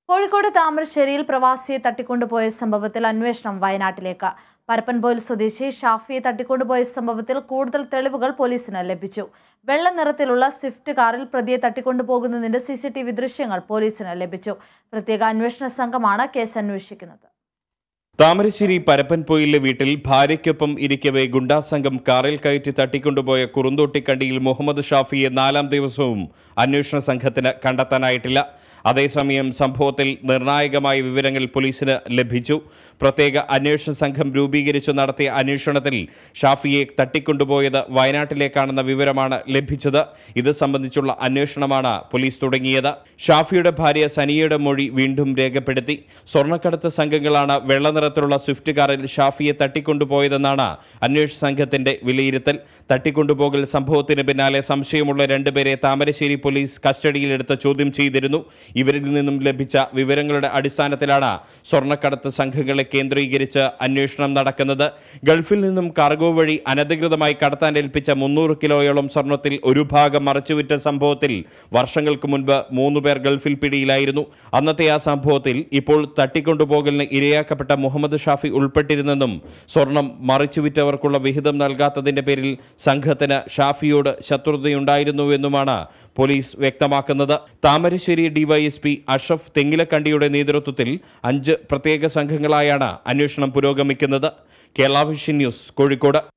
കോഴിക്കോട് താമരശ്ശേരിയിൽ പ്രവാസിയെ തട്ടിക്കൊണ്ടുപോയ സംഭവത്തിൽ അന്വേഷണം വയനാട്ടിലേക്ക് പരപ്പൻപോയിൽ സ്വദേശി ഷാഫിയെ തട്ടിക്കൊണ്ടുപോയ സംഭവത്തിൽ കൂടുതൽ തെളിവുകൾ പോലീസിന് ലഭിച്ചു വെള്ള നിറത്തിലുള്ള സ്വിഫ്റ്റ് കാറിൽ പ്രതിയെ തട്ടിക്കൊണ്ടുപോകുന്നതിന്റെ സി സി ടി വി ദൃശ്യങ്ങൾ പോലീസിന് ലഭിച്ചു പ്രത്യേക അന്വേഷണ സംഘമാണ് കേസ് അന്വേഷിക്കുന്നത് താമരശ്ശേരി പരപ്പൻപൊയിലെ വീട്ടിൽ ഭാര്യയ്ക്കൊപ്പം ഇരിക്കവെ ഗുണ്ടാസംഘം കാറിൽ കയറ്റി തട്ടിക്കൊണ്ടുപോയ കുറുന്തോട്ടിക്കണ്ടിയിൽ മുഹമ്മദ് ഷാഫിയെ നാലാം ദിവസവും അന്വേഷണ സംഘത്തിന് കണ്ടെത്താനായിട്ടില്ല അതേസമയം സംഭവത്തിൽ നിർണായകമായ വിവരങ്ങൾ പോലീസിന് ലഭിച്ചു പ്രത്യേക അന്വേഷണ സംഘം രൂപീകരിച്ചു നടത്തിയ അന്വേഷണത്തിൽ ഷാഫിയെ തട്ടിക്കൊണ്ടുപോയത് വയനാട്ടിലേക്കാണെന്ന വിവരമാണ് ലഭിച്ചത് ഇത് സംബന്ധിച്ചുള്ള അന്വേഷണമാണ് പോലീസ് തുടങ്ങിയത് ഷാഫിയുടെ ഭാര്യ സനിയയുടെ മൊഴി വീണ്ടും രേഖപ്പെടുത്തി സ്വർണ്ണക്കടത്ത് സംഘങ്ങളാണ് വെള്ള നിറത്തിലുള്ള സ്വിഫ്റ്റ് കാറിൽ ഷാഫിയെ തട്ടിക്കൊണ്ടുപോയതെന്നാണ് അന്വേഷണ സംഘത്തിന്റെ വിലയിരുത്തൽ തട്ടിക്കൊണ്ടുപോകൽ സംഭവത്തിന് പിന്നാലെ സംശയമുള്ള രണ്ടുപേരെ താമരശ്ശേരി പോലീസ് കസ്റ്റഡിയിലെടുത്ത് ചോദ്യം ചെയ്തിരുന്നു ഇവരിൽ നിന്നും ലഭിച്ച വിവരങ്ങളുടെ അടിസ്ഥാനത്തിലാണ് സ്വർണ്ണക്കടത്ത് സംഘങ്ങളെ കേന്ദ്രീകരിച്ച് അന്വേഷണം നടക്കുന്നത് ഗൾഫിൽ നിന്നും കാർഗോ വഴി അനധികൃതമായി കടത്താൻ ഏൽപ്പിച്ച മുന്നൂറ് കിലോയോളം സ്വർണ്ണത്തിൽ ഒരു ഭാഗം മറച്ചുവിറ്റ സംഭവത്തിൽ വർഷങ്ങൾക്ക് മുൻപ് മൂന്ന് പേർ ഗൾഫിൽ പിടിയിലായിരുന്നു അന്നത്തെ ആ സംഭവത്തിൽ ഇപ്പോൾ തട്ടിക്കൊണ്ടുപോകലിന് ഇരയാക്കപ്പെട്ട മുഹമ്മദ് ഷാഫി ഉൾപ്പെട്ടിരുന്നെന്നും സ്വർണം മറിച്ചുവിറ്റവർക്കുള്ള വിഹിതം നൽകാത്തതിന്റെ പേരിൽ സംഘത്തിന് ഷാഫിയോട് ശത്രുതയുണ്ടായിരുന്നുവെന്നുമാണ് പോലീസ് വ്യക്തമാക്കുന്നത് താമരശ്ശേരി ഡിവൈഎസ്പി അഷഫ് തെങ്ങിലക്കണ്ടിയുടെ നേതൃത്വത്തിൽ അഞ്ച് പ്രത്യേക സംഘങ്ങളായാണ് അന്വേഷണം പുരോഗമിക്കുന്നത് കേരള വിഷൻ ന്യൂസ് കോഴിക്കോട്